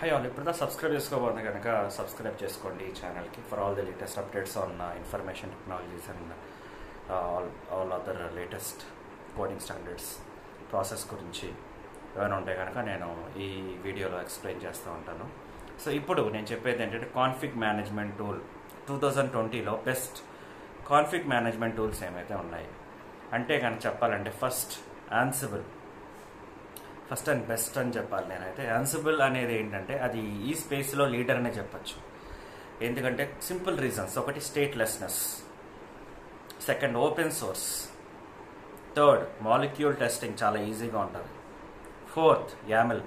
high all ఇప్పుడు subscribe చేసుకోబోతుంది కనుక సబ్స్క్రైబ్ చేసుకోండి ఈ ఛానల్కి for all the latest updates on information technologies and all all other latest coding standards process గురించి ఏమైనా ఉంటే కనుక నేను ఈ వీడియోలో ఎక్స్ప్లెయిన్ చేస్తూ ఉంటాను సో ఇప్పుడు నేను చెప్పేది ఏంటంటే config management tool two thousand ట్వంటీలో బెస్ట్ కాన్ఫిగ్ మేనేజ్మెంట్ టూల్స్ ఏమైతే ఉన్నాయి అంటే కనుక చెప్పాలంటే first Ansible first and best అని చెప్పాలి నేనైతే ఆన్సిబుల్ అనేది ఏంటంటే అది ఈ స్పేస్లో లీడర్ అనే చెప్పచ్చు ఎందుకంటే సింపుల్ రీజన్స్ ఒకటి statelessness second open source third molecule testing చాలా ఈజీగా ఉంటుంది ఫోర్త్ యామిల్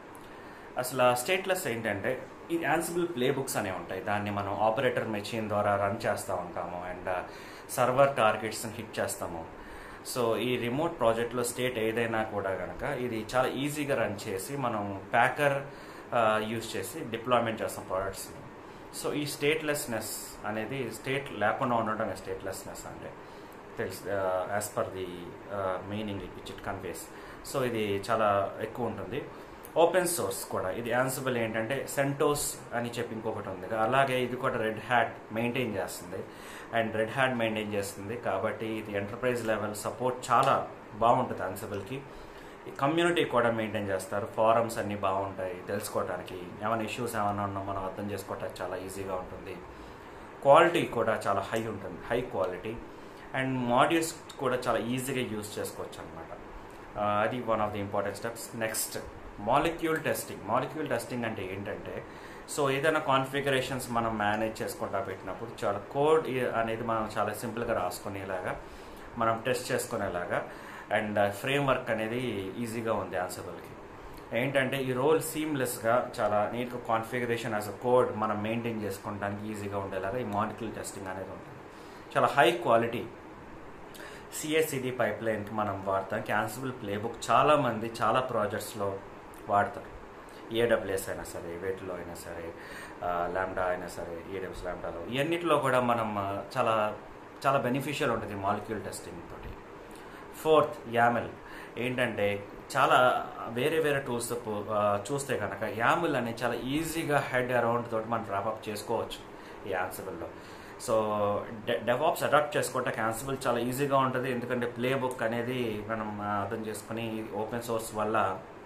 అసలు స్టేట్లెస్ ఏంటంటే ఈ యాన్సిబుల్ ప్లే బుక్స్ అనేవి ఉంటాయి దాన్ని మనం ఆపరేటర్ మెషిన్ ద్వారా రన్ చేస్తూ ఉంటాము అండ్ సర్వర్ టార్గెట్స్ని హిట్ చేస్తాము సో ఈ రిమోట్ ప్రాజెక్ట్లో స్టేట్ ఏదైనా కూడా కనుక ఇది చాలా ఈజీగా రన్ చేసి మనం ప్యాకర్ యూజ్ చేసి డిప్లాయ్మెంట్ చేస్తాం ప్రోడక్ట్స్ని సో ఈ స్టేట్లెస్నెస్ అనేది స్టేట్ లేకుండా ఉండడం స్టేట్లెస్నెస్ అంటే తెలుసు as per the meaning which it conveys so ఇది చాలా ఎక్కువ ఉంటుంది ఓపెన్ సోర్స్ కూడా ఇది యాన్సిబుల్ ఏంటంటే సెంటోస్ అని చెప్పి ఇంకొకటి ఉంది అలాగే ఇది కూడా రెడ్ హ్యాట్ మెయింటైన్ చేస్తుంది అండ్ రెడ్ హ్యాట్ మెయింటైన్ చేస్తుంది కాబట్టి ఇది ఎంటర్ప్రైజ్ లెవెల్ సపోర్ట్ చాలా బాగుంటుంది యాన్సిబుల్కి కమ్యూనిటీ కూడా మెయింటైన్ చేస్తారు ఫారమ్స్ అన్నీ బాగుంటాయి తెలుసుకోవడానికి ఏమైనా ఇష్యూస్ ఏమైనా ఉన్నా మనం అర్థం చేసుకోవడానికి చాలా ఈజీగా ఉంటుంది క్వాలిటీ కూడా చాలా హై ఉంటుంది హై క్వాలిటీ అండ్ మాడ్యూల్స్ కూడా చాలా ఈజీగా యూజ్ చేసుకోవచ్చు అనమాట అది one of the important steps next molecule testing molecule testing అంటే ఏంటంటే సో ఏదైనా కాన్ఫిగరేషన్స్ మనం మేనేజ్ చేసుకుంటా పెట్టినప్పుడు చాలా కోడ్ అనేది మనం చాలా సింపుల్గా రాసుకునేలాగా మనం టెస్ట్ చేసుకునేలాగా అండ్ ఫ్రేమ్ వర్క్ అనేది ఈజీగా ఉంది ఆన్సబుల్కి ఏంటంటే ఈ రోల్ సీమ్లెస్గా చాలా నీట్గా కాన్ఫిగరేషన్ యాజ్ అ కోడ్ మనం మెయింటైన్ చేసుకోవడానికి ఈజీగా ఉండేలాగా ఈ మాలిక్యూల్ టెస్టింగ్ అనేది ఉంటుంది చాలా హై క్వాలిటీ సిఎస్సిడి పైప్ లైన్కి మనం వాడతాం క్యాన్సిబుల్ ప్లేబుక్ చాలామంది చాలా ప్రాజెక్ట్స్లో వాడతారు ఏడబ్ల్యూఎస్ అయినా సరే వేటిలో అయినా సరే ల్యాండా అయినా సరే ఏడబ్ల్యూఎస్ ల్యాండాలో ఇవన్నిటిలో కూడా మనం చాలా చాలా బెనిఫిషియల్ ఉంటుంది మాలిక్యూల్ టెస్టింగ్ తోటి ఫోర్త్ యామెల్ ఏంటంటే చాలా వేరే వేరే టూల్స్ చూస్తే కనుక యామిల్ అనేది చాలా ఈజీగా హెడ్ అరౌండ్ తోటి మనం ర్యాపప్ చేసుకోవచ్చు ఈ యాన్సిబుల్లో సో డెవాప్స్ అడాప్ట్ చేసుకుంటే క్యాన్సిబుల్ చాలా ఈజీగా ఉంటుంది ఎందుకంటే ప్లే బుక్ అనేది మనం అర్థం చేసుకుని ఓపెన్ సోర్స్ వల్ల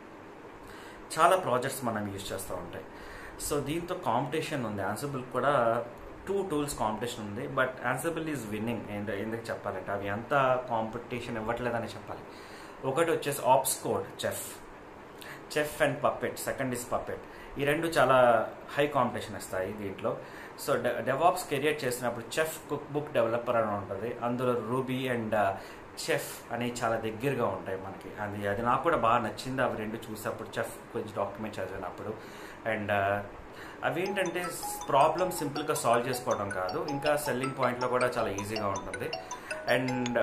చాలా ప్రాజెక్ట్స్ మనం యూజ్ చేస్తూ ఉంటాయి సో దీంతో కాంపిటీషన్ ఉంది ఆన్సిబుల్ కూడా టూ టూల్స్ కాంపిటీషన్ ఉంది బట్ ఆన్సిబుల్ ఈజ్ విన్నింగ్ ఎందుకు చెప్పాలంటే అవి ఎంత కాంపిటీషన్ ఇవ్వట్లేదని చెప్పాలి ఒకటి వచ్చేసి Opscode Chef Chef and Puppet second is Puppet ఈ రెండు చాలా హై కాంపిటీషన్ ఇస్తాయి దీంట్లో సో డెవాప్స్ కెరియర్ చేసినప్పుడు చెఫ్ కుక్ బుక్ డెవలపర్ అని ఉంటుంది అందులో రూబీ అండ్ చెఫ్ అనేవి చాలా దగ్గరగా ఉంటాయి మనకి అది అది నాకు కూడా బాగా నచ్చింది అవి రెండు చూసినప్పుడు చెఫ్ కొంచెం డాక్యుమెంట్ చదివినప్పుడు అండ్ అవి ఏంటంటే ప్రాబ్లమ్ సింపుల్గా సాల్వ్ చేసుకోవడం కాదు ఇంకా సెల్లింగ్ పాయింట్లో కూడా చాలా ఈజీగా ఉంటుంది అండ్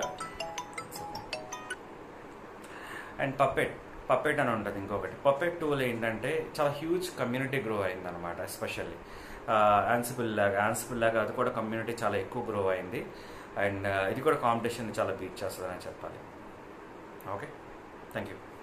అండ్ పప్పెట్ పప్పెట్ అని ఉంటుంది ఇంకొకటి పప్పెట్ టూల్ ఏంటంటే చాలా హ్యూజ్ కమ్యూనిటీ గ్రో అయింది అనమాట ఎస్పెషల్లీ ఆన్సిబుల్ లాగా ఆన్సిబుల్ లాగా అది కూడా కమ్యూనిటీ చాలా ఎక్కువ గ్రో అయింది అండ్ ఇది కూడా కాంపిటీషన్ చాలా బీట్ చేస్తుందని చెప్పాలి ఓకే థ్యాంక్ యూ